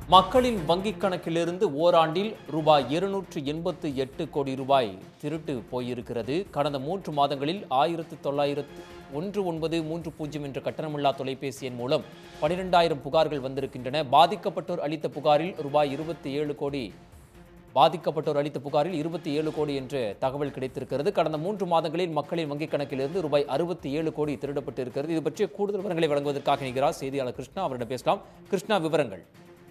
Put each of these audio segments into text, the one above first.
மக்களின் வங்கிக் கணக்கிலிருந்து ஓராண்டில் ரூபாய் இருநூற்று எண்பத்து எட்டு கோடி ரூபாய் திருட்டு போயிருக்கிறது கடந்த மூன்று மாதங்களில் ஆயிரத்து தொள்ளாயிரத்து ஒன்று ஒன்பது மூன்று பூஜ்ஜியம் என்ற கட்டணமில்லா தொலைபேசி எண் மூலம் பனிரெண்டாயிரம் புகார்கள் வந்திருக்கின்றன பாதிக்கப்பட்டோர் அளித்த புகாரில் ரூபாய் இருபத்தி ஏழு கோடி பாதிக்கப்பட்டோர் அளித்த புகாரில் இருபத்தி ஏழு கோடி என்ற தகவல் கிடைத்திருக்கிறது கடந்த மூன்று மாதங்களில் மக்களின் வங்கிக் கணக்கிலிருந்து ரூபாய் அறுபத்தி ஏழு கோடி திருடப்பட்டு இருக்கிறது இது பற்றிய கூடுதல் விவரங்களை வழங்குவதற்காக இணைகிறார் செய்தியாளர் கிருஷ்ணா அவரிடம் பேசலாம் கிருஷ்ணா விவரங்கள்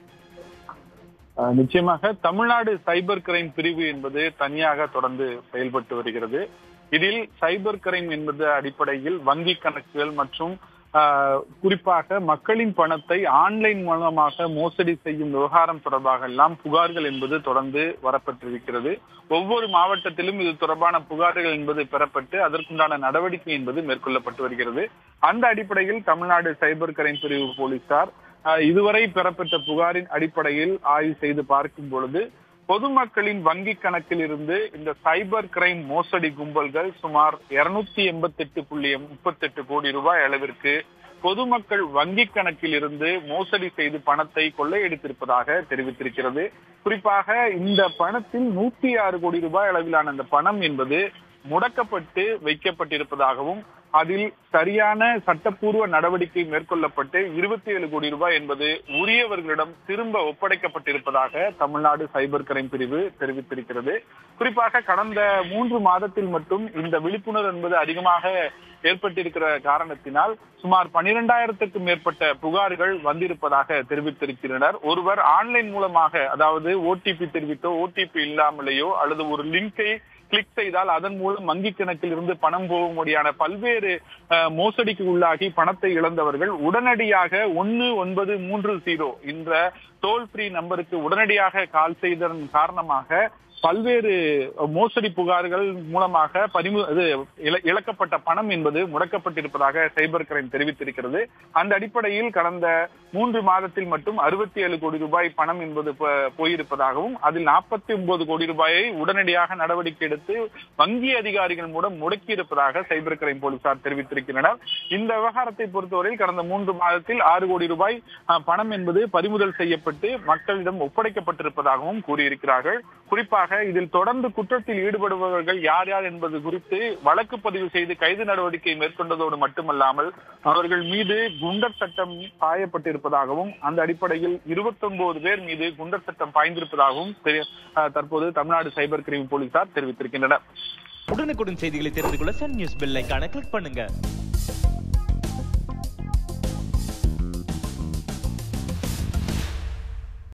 அஹ் நிச்சயமாக தமிழ்நாடு சைபர் கிரைம் பிரிவு என்பது தனியாக தொடர்ந்து செயல்பட்டு வருகிறது இதில் சைபர் கிரைம் என்பது அடிப்படையில் வங்கி கணக்குகள் மற்றும் அஹ், குறிப்பாக மக்களின் பணத்தை ஆன்லைன் மூலமாக மோசடி செய்யும் விவகாரம் தொடர்பாக எல்லாம் புகார்கள் என்பது தொடர்ந்து வரப்பட்டிருக்கிறது ஒவ்வொரு மாவட்டத்திலும் இது தொடர்பான புகார்கள் என்பது பெறப்பட்டு அதற்குண்டான நடவடிக்கை என்பது மேற்கொள்ளப்பட்டு வருகிறது அந்த அடிப்படையில் தமிழ்நாடு சைபர் கிரைம் பிரிவு போலீசார் அஹ், இதுவரை பெறப்பட்ட புகாரின் அடிப்படையில் ஆய்வு செய்து பார்க்கும் பொழுது பொதுமக்களின் வங்கி கணக்கில் இருந்து இந்த சைபர் கிரைம் மோசடி கும்பல்கள் சுமார் இருநூத்தி எண்பத்தி எட்டு புள்ளி முப்பத்தெட்டு கோடி ரூபாய் அளவிற்கு பொதுமக்கள் வங்கி கணக்கில் இருந்து மோசடி செய்து பணத்தை கொள்ளையடித்திருப்பதாக தெரிவித்திருக்கிறது குறிப்பாக இந்த பணத்தில் நூத்தி ஆறு கோடி ரூபாய் அளவிலான அந்த பணம் என்பது முடக்கப்பட்டு வைக்கப்பட்டிருப்பதாகவும் அதில் சரியான சட்டப்பூர்வ நடவடிக்கை மேற்கொள்ளப்பட்டு இருபத்தி ஏழு கோடி ரூபாய் என்பது உரியவர்களிடம் திரும்ப ஒப்படைக்கப்பட்டிருப்பதாக தமிழ்நாடு சைபர் கிரைம் பிரிவு தெரிவித்திருக்கிறது குறிப்பாக கடந்த மூன்று மாதத்தில் மட்டும் இந்த விழிப்புணர்வு என்பது அதிகமாக ஏற்பட்டிருக்கிற காரணத்தினால் சுமார் பனிரெண்டாயிரத்துக்கும் மேற்பட்ட புகார்கள் வந்திருப்பதாக தெரிவித்திருக்கிறனர் ஒருவர் ஆன்லைன் மூலமாக அதாவது ஓடிபி தெரிவித்தோ ஓடிபி இல்லாமலேயோ அல்லது ஒரு லிங்கை கிளிக் செய்தால் அதன் மூலம் வங்கி கணக்கில் இருந்து பணம் போகும்படியான பல்வேறு அஹ், மோசடிக்கு உள்ளாகி பணத்தை இழந்தவர்கள் உடனடியாக ஒன்னு ஒன்பது மூன்று ஜீரோ என்ற டோல் ஃப்ரீ நம்பருக்கு உடனடியாக கால் செய்ததன் காரணமாக பல்வேறு மோசடி புகார்கள் மூலமாக பறிமு இது இழ- இழக்கப்பட்ட பணம் என்பது முடக்கப்பட்டிருப்பதாக சைபர் கிரைம் தெரிவித்திருக்கிறது அந்த அடிப்படையில் கடந்த மூன்று மாதத்தில் மட்டும் அறுபத்தி ஏழு கோடி ரூபாய் பணம் என்பது ப- போயிருப்பதாகவும் அதில் நாற்பத்தி ஒன்பது கோடி ரூபாயை உடனடியாக நடவடிக்கை எடுத்து வங்கி அதிகாரிகள் மூலம் முடக்கி இருப்பதாக சைபர் கிரைம் போலீசார் தெரிவித்திருக்கின்றனர் இந்த விவகாரத்தை பொறுத்தவரையில் கடந்த மூன்று மாதத்தில் ஆறு கோடி ரூபாய் அஹ், பணம் என்பது பறிமுதல் செய்யப்பட்டு மக்களிடம் ஒப்படைக்கப்பட்டிருப்பதாகவும் கூறியிருக்கிறார்கள் குறிப்பாக இதில் தொடர்ந்து குற்றத்தில் ஈடுபடுபவர்கள் யார் யார் என்பது குறித்து வழக்கு பதிவு செய்து கைது நடவடிக்கை மேற்கொண்டதோடு மட்டுமல்லாமல் அவர்கள் மீது குண்டர் சட்டம் பாயப்பட்டிருப்பதாகவும் அந்த அடிப்படையில் 29 பேர் மீது குண்டர் சட்டம் பாய்ந்திருப்பதாகவும் தெரி- அஹ், தற்போது தமிழ்நாடு சைபர் கிரைம் போலீசார் தெரிவித்திருக்கின்றனர் உடனுக்குடன் செய்திகளை தெரிந்து கொள்ள சன் நியூஸ் பெல் ஐகானை கிளிக் பண்ணுங்க